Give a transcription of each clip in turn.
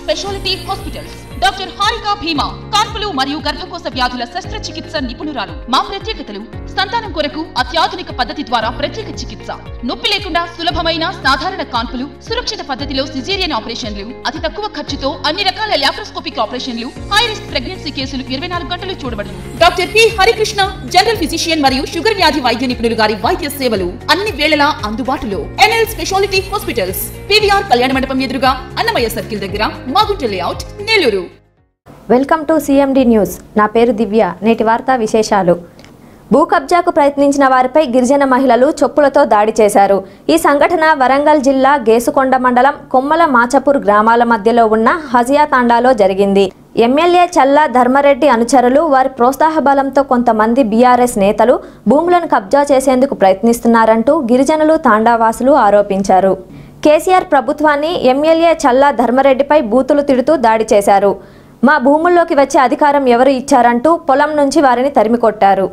Speciality hospitals doctor Harika Bheema కాన్పులు మరియు గర్భకోశ వ్యాధుల శస్త్రచికిత్స నిపుణురాలు మా ప్రత్యేకతలు సంతానం కొరకు అత్యాధునిక పద్ధతి ద్వారా ప్రత్యేక చికిత్స నొప్పి లేకుండా సులభమైన సాధారణ కాన్పులు సురక్షిత పద్ధతిలో సిజేరియన్ ఆపరేషన్లు అతి తక్కువ ఖర్చుతో అన్ని రకాల లాప్రోస్కోపిక్ ఆపరేషన్లు హై రిస్క్ ప్రెగ్నెన్సీ కేసులు ఇరవై నాలుగు గంటలు చూడబడును doctor P Harikrishna general physician మరియు షుగర్ వ్యాధి వైద్య నిపుణులు గారి వైద్య సేవలు అన్ని వేళలా అందుబాటులో ఎన్ఎల్ స్పెషాలిటీ హాస్పిటల్స్ పివిఆర్ కళ్యాణ మండపం ఎదురుగా అన్నమయ్య సర్కిల్ దగ్గర Magunta layout Nellore welcome to CMD news నా పేరు దివ్య నేటి వార్తా విశేషాలు భూ కబ్జాకు ప్రయత్నించిన వారిపై గిరిజన మహిళలు చొప్పులతో దాడి చేశారు ఈ సంఘటన వరంగల్ జిల్లా గేసుకొండ మండలం కొమ్మల మాచపూర్ గ్రామాల మధ్యలో ఉన్న హజియా తాండాలో జరిగింది ఎమ్మెల్యే చల్లా ధర్మారెడ్డి అనుచరులు వారి ప్రోత్సాహ బలంతో కొంతమంది బీఆర్ఎస్ నేతలు భూములను కబ్జా చేసేందుకు ప్రయత్నిస్తున్నారంటూ గిరిజనులు తాండావాసులు ఆరోపించారు కేసీఆర్ ప్రభుత్వాన్ని ఎమ్మెల్యే చల్లా ధర్మారెడ్డిపై బూతులు తిడుతూ దాడి చేశారు మా భూముల్లోకి వచ్చే అధికారం ఎవరు ఇచ్చారంటూ పొలం నుంచి వారిని తరిమికొట్టారు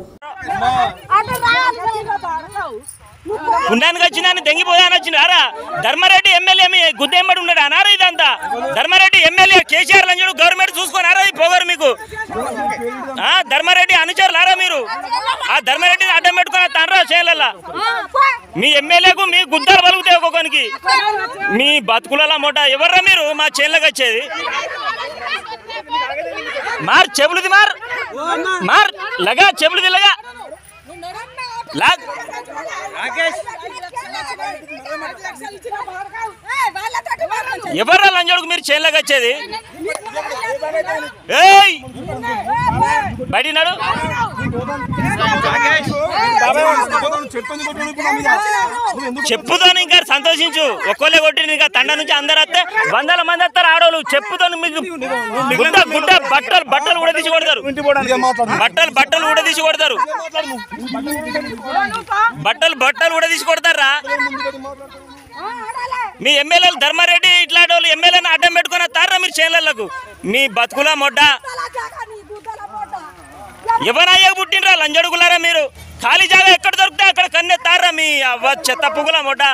పుణ్యానికి వచ్చిందని దెంగిపోయాని వచ్చింది అరా ధర్మారెడ్డి ఎమ్మెల్యే మీ గుద్దెంబడి ఉన్నాడు అనారా ఇదంతా ధర్మారెడ్డి ఎమ్మెల్యే కేసీఆర్ లంజుడు గవర్నమెంట్ చూసుకొని అరా ఈ పోగారు మీకు ఆ ధర్మారెడ్డి అనుచరులారా మీరు ఆ ధర్మారెడ్డిని అడ్డం పెట్టుకుని తండ్రా చేయలల్లా మీ ఎమ్మెల్యేకు మీ గుద్దాలు పలుకుతాయి ఒక్కొక్కనికి మీ బతుకులలో మూట ఎవర్రా మీరు మా చేనులకు వచ్చేది మార్ చెబులుది మార్ మార్ లగా చెబులుది లగా లాగ్ ఎవర్రా లంజోడుకు మీరు చేనులకు వచ్చేది ఏయ్ బయటినాడు చెప్పుతో ఇంకా సంతోషించు ఒక్కోలే కొట్టి ఇంకా తండ నుంచి అందరు వస్తే వందల మంది వస్తారు ఆడవాళ్ళు చెప్పుతో మీకు గుడ్డ గుడ్డ బట్టలు బట్టలు కూడా తీసి కొడతారు బట్టలు బట్టలు కూడా తీసి కొడతారు బట్టలు బట్టలు కూడా తీసి కొడతారా మీ ఎమ్మెల్యేలు ధర్మారెడ్డి ఇట్లాంటి వాళ్ళు ఎమ్మెల్యేని అడ్డం పెట్టుకుని వస్తారా మీరు చేనులకు మీ బతుకుల మొడ్డ ఎవరయ్యా పుట్టినరా లంజడుగులారా మీరు ఖాళీ జాగా ఎక్కడ దొరికితే అక్కడ కన్నెత్తారా మీ అవ్వ చెత్త పువ్వుల మొడ్డ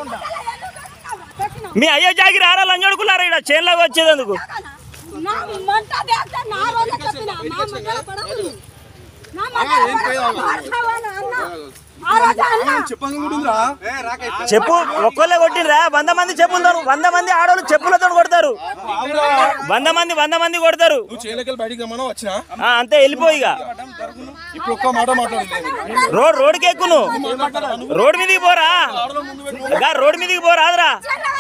మీ అయ్యో జాగి రారా లంజడుకులారా ఇక్కడ చేనులోకి వచ్చేదందుకు చెప్పు ఒక్కళ్ళే కొట్టినరా వంద మంది చెప్పులతో వంద మంది ఆడవాళ్ళు చెప్పులతో కొడతారు వంద మంది వంద మంది కొడతారు నువ్వు చేయలేకెళ్ళి బయటికి రమ్మన్నా వచ్చినా ఆ, అంతే వెళ్ళిపోయి ఇక ఇప్పుడు ఒక్క మాట మాట్లాడలేదు రోడ్ రోడ్కి ఎక్కు నువ్వు రోడ్ మీదకి పోరా గా రోడ్ మీదకి పో రాదురా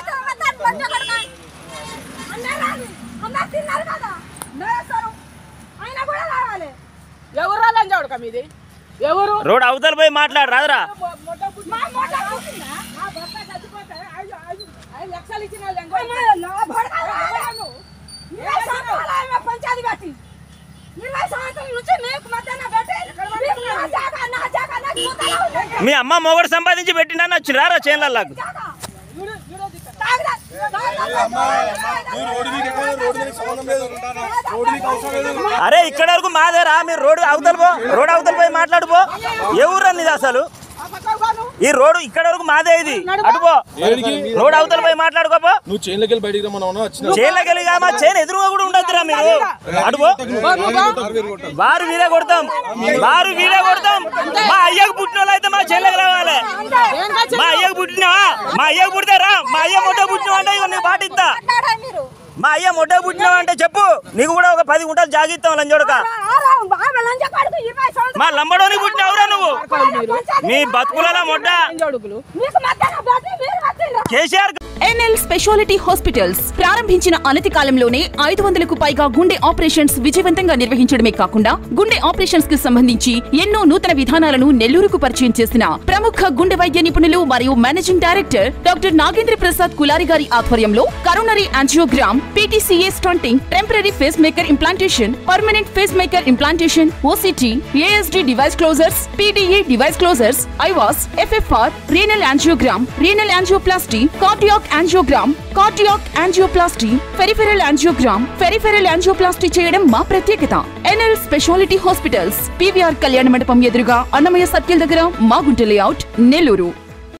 ఎవరు లంజావుడు మీది ఎవరు రోడ్ అవతల పోయి మాట్లాడు రాదురా మా మొట్ట కూర్చుందా? మా భర్త చచ్చిపోతే ఐదు ఐదు- ఐదు లక్షలు ఇచ్చిన లంజావుడు. ఇరవై సంవత్సరాలు ఆమె పంచాయతీ కట్టి. ఇరవై సంవత్సరాల నుంచి నీకు మధ్యాహ్నం పెట్టి, నీకు నా జాగా, నా జాగా, నాకు కూతురు ఉంది. మీ అమ్మ మొగడు సంపాదించి పెట్టిండని వచ్చి రారా చేనులకు తాగుదా, తాగుదా. నువ్వు రోడ్డు మీద ఎక్కువ రోడ్డు మీద సంబంధం లేదు రోడ్డు మీకు అవసరం లేదు అరే ఇక్కడ వరకు మాదేరా మీరు రోడ్ అవతల పో రోడ్ అవతల పోయి మాట్లాడు పో ఏ ఊరు ఇది అసలు ఆ పక్కకు పో నువ్వు. ఈ రోడ్ ఇక్కడ వరకు మాదే ఇది అటుపో ఏడికి? రోడ్ అవతల పోయి మాట్లాడుకోపో నువ్వు చేయలేకెళ్ళి బయటికి రమ్మన్నా వచ్చిన చేనులోకి వెళ్ళి మా చేను ఎదురుగా కూడా ఉండొద్దురా మీరు అటుపో వారు వీడే కొడతాం వారు వీడే కొడతాం మా అయ్యకు పుట్టిన వాళ్ళు అయితే మా చెల్లెకి రావాలి మా అయ్యకు పుట్టినవా మా అయ్యకు పుడతారా మా అయ్య మొట్ట పుట్టినవా అంటే ఇక నీ పాటిస్తా మాట్లాడా మీరు? మా అయ్య మొట్ట పుట్టినవా అంటే చెప్పు నీకు కూడా ఒక పది గుంటలు జాగిస్తాం లంజోడక ఆరా, ఆమె లంజా కొడుకు ఇరవై సంవత్సరాలు మా లంబడోని పుట్టినవురా నువ్వు మీ బతుకులలో మొట్ట మీకు మధ్యాహ్నం పెట్టి మీరు వచ్చిండ్రా. కేసీఆర్ ఎన్ఎల్ స్పెషాలిటీ హాస్పిటల్స్ ప్రారంభించిన అనతి కాలంలోనే ఐదు వందలకు పైగా గుండె ఆపరేషన్స్ విజయవంతంగా నిర్వహించడమే కాకుండా గుండె ఆపరేషన్స్ కి సంబంధించి ఎన్నో నూతన విధానాలను నెల్లూరుకు పరిచయం చేసిన ప్రముఖ గుండె వైద్య నిపుణులు మరియు managing director doctor Nagendra Prasad Kulari గారి ఆధ్వర్యంలో coronary angiogram PTCA stenting temporary pacemaker implantation permanent pacemaker implantation OCT ASD device closures PDA device closures IVUS FFR renal angiogram renal angioplasty cardiac angiogram cardiac angioplasty peripheral angiogram peripheral angioplasty చేయడం మా ప్రత్యేకత NL speciality hospitals PVR కళ్యాణ మండపం ఎదురుగా Annamayya circle దగ్గర Magunta layout Nellore